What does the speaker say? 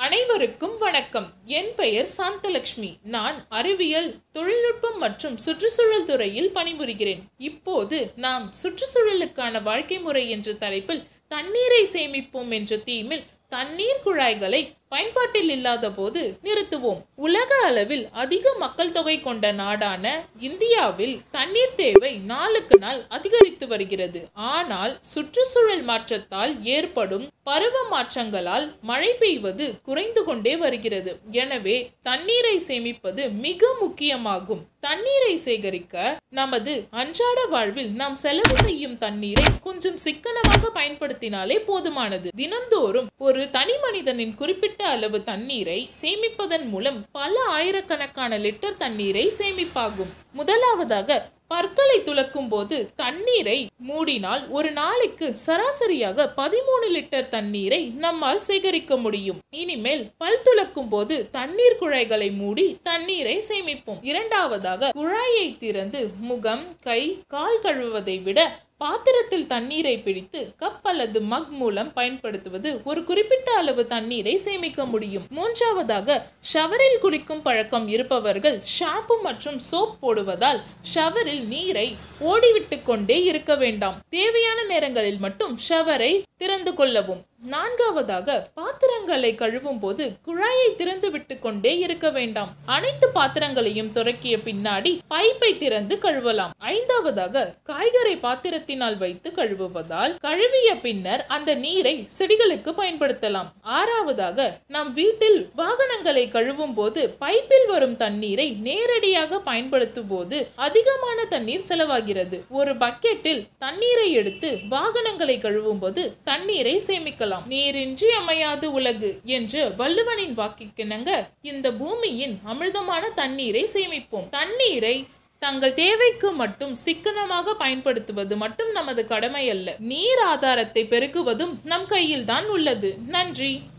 அனைவருக்கும் வணக்கம் என் பெயர் சாந்தலட்சுமி நான் அறிவியல் தொழில்நுட்பம் மற்றும் சுற்றுச்சூழல் துறையில் பணிபுரிகிறேன் இப்போது நாம் சுற்றுச்சூழலுக்கான வாழ்க்கை முறை என்ற தலைப்பில் தண்ணீரை சேமிப்போம் என்ற தீமில் தண்ணீர் குழாய்களை பயன்பாட்டில் இல்லாத போது நிறுத்துவோம் உலக அளவில் அதிக மக்கள் தொகை கொண்ட நாடான இந்தியாவில் தண்ணீர் தேவை நாளுக்கு நாள் அதிகரித்து வருகிறது ஆனால் சுற்றுச்சூழல் மாற்றத்தால் ஏற்படும் பருவ மாற்றங்களால் மழை பெய்வது குறைந்து கொண்டே வருகிறது எனவே தண்ணீரை சேமிப்பது மிக முக்கியமாகும் தண்ணீரை சேகரிக்க நமது அன்றாட வாழ்வில் நாம் செலவு செய்யும் தண்ணீரை கொஞ்சம் சிக்கனமாக பயன்படுத்தினாலே போதுமானது தினந்தோறும் ஒரு தனி மனிதனின் குறிப்பிட்ட அளவு தண்ணீரை சேமிப்பதன் மூலம் பல ஆயிரக்கணக்கான லிட்டர் தண்ணீரை சேமிப்பாகும் முதலாவதாக பற்களை துலக்கும் போது தண்ணீரை மூடினால் ஒரு நாளைக்கு சராசரியாக பதிமூணு லிட்டர் தண்ணீரை நம்மால் சேகரிக்க முடியும் இனிமேல் பல் துலக்கும் போது தண்ணீர் குழாய்களை மூடி தண்ணீரை சேமிப்போம் இரண்டாவதாக குழாயை திறந்து முகம் கை கால் கழுவுவதை விட பாத்திரத்தில் தண்ணீரை பிடித்து கப் அல்லது மக் மூலம் பயன்படுத்துவது ஒரு குறிப்பிட்ட அளவு தண்ணீரை சேமிக்க முடியும் மூன்றாவதாக ஷவரில் குளிக்கும் பழக்கம் இருப்பவர்கள் ஷாம்பு மற்றும் சோப் போடுவதால் ஷவரில் நீரை ஓடிவிட்டு கொண்டே இருக்க வேண்டாம் தேவையான நேரங்களில் மட்டும் ஷவரை திறந்து கொள்ளவும் நான்காவதாக பாத்திரங்களை கழுவும் போது குழாயை திறந்து விட்டு கொண்டே இருக்க வேண்டாம் அனைத்து பாத்திரங்களையும் துறக்கிய பின்னாடி பைப்பை திறந்து கழுவலாம் ஐந்தாவதாக காய்கறி பாத்திரத்தினால் வைத்து கழுவுவதால் கழுவிய பின்னர் அந்த நீரை செடிகளுக்கு பயன்படுத்தலாம் ஆறாவதாக நம் வீட்டில் வாகனங்களை கழுவும் போது பைப்பில் வரும் தண்ணீரை நேரடியாக பயன்படுத்தும் போது அதிகமான தண்ணீர் செலவாகிறது ஒரு பக்கெட்டில் தண்ணீரை எடுத்து வாகனங்களை கழுவும் போது தண்ணீரை சேமிக்கலாம் நீரின்றி அமையாது உலகு என்று வள்ளுவனின் வாக்கிற்கிணங்க இந்த பூமியின் அமிர்தமான தண்ணீரை சேமிப்போம் தண்ணீரை தங்கள் தேவைக்கு மட்டும் சிக்கனமாக பயன்படுத்துவது மட்டும் நமது கடமை அல்ல நீர் ஆதாரத்தை பெருக்குவதும் நம் கையில்தான் உள்ளது நன்றி